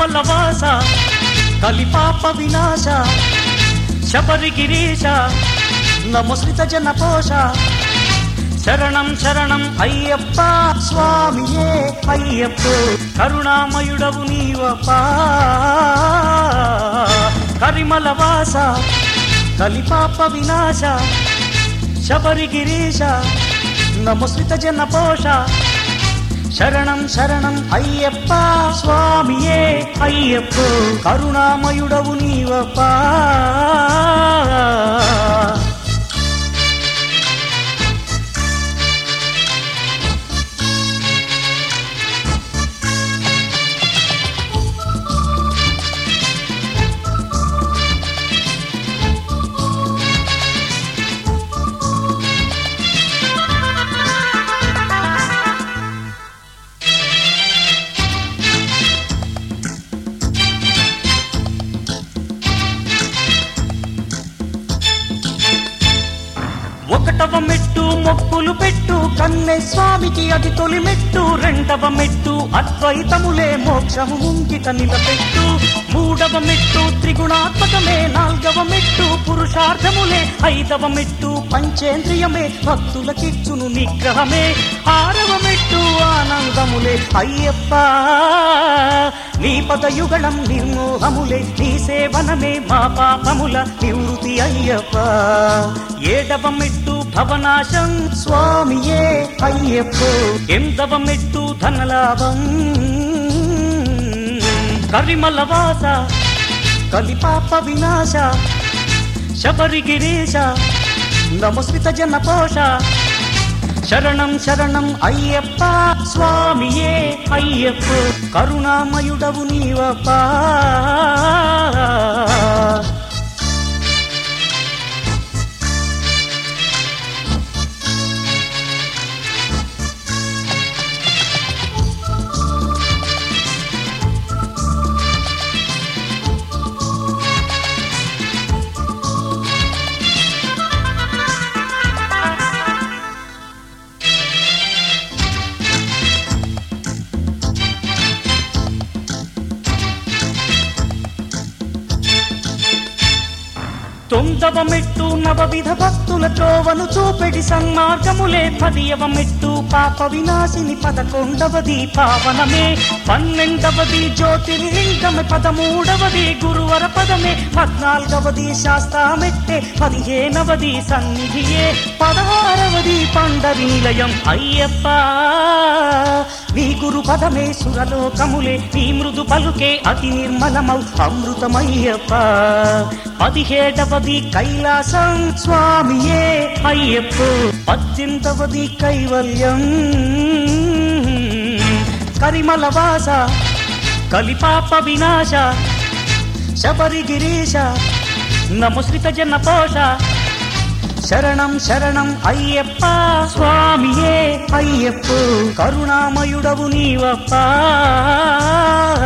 కరిమల వాస కలిపాప వినాశ శబరి గిరీశ నమస్కృత జన పోష శరణం శరణం అయ్యప్ప స్వామియే అయ్యప్ప కరుణామయుడవు నీవప్ప కరిమల వాస కలిపాప వినాశ శబరి గిరీశ నమస్కృత జన పోష శరణం శరణం అయ్యప్ప స్వామియే అయ్యప్ప కరుణామయుడవు నీవప్ప ఒకటవ మెట్టు మొక్కులు పెట్టు కన్నె స్వామికి అది తొలి మెట్టు రెండవ మెట్టు అద్వైతములే మోక్షము ముంగిట నిలబెట్టు మూడవ మెట్టు త్రిగుణాత్మకమే నాల్గవ మెట్టు పురుషార్థములే ఐదవ మెట్టు పంచేంద్రియమే భక్తులకిచ్చును నిగ్రహమే ఆరవ మెట్టు ఆనందములే అయ్యప్ప నీ పదయుగళం నిర్మోహములే నీ సేవనమే మా పాపముల నివృత్తి అయ్యప్ప ఏడవ మెట్టు భవనాశం స్వామియే అయ్యప్ప ఎందవ మెట్టు ధనలాభం కరిమల వాస కలిపాప వినాశ శబరి గిరీశ నమస్కృత జన పోష శరణం శరణం అయ్యప్ప స్వామియే అయ్యప్ప కరుణామయుడవు నీవప్ప తొమ్మిదవ మెట్టు నవవిధ భక్తుల త్రోవను చూపెడి సన్మార్గములే పదియవ మెట్టు పాప వినాశిని పదకొండవది పావనమే పన్నెండవది జ్యోతిర్లింగమే పదమూడవది గురువర పదమే పద్నాలుగవది శాస్తా మెట్టే పదిహేనవది సన్నిధియే పదహారవది పండరి నిలయం అయ్యప్ప నీ గురు పదమే సురలోకములే నీ మృదు పలుకే అతి నిర్మలమౌ అమృతమయ్యప్ప పదిహేడవది కైలాసం స్వామియే అయ్యప్ప పద్దెనిమిదవది కైవల్యం కరిమల వాస కలిపాప వినాశ శబరి గిరీశ నమస్కృత జన పోష శరణం శరణం అయ్యప్ప స్వామియే అయ్యప్ప కరుణామయుడవు నీవప్ప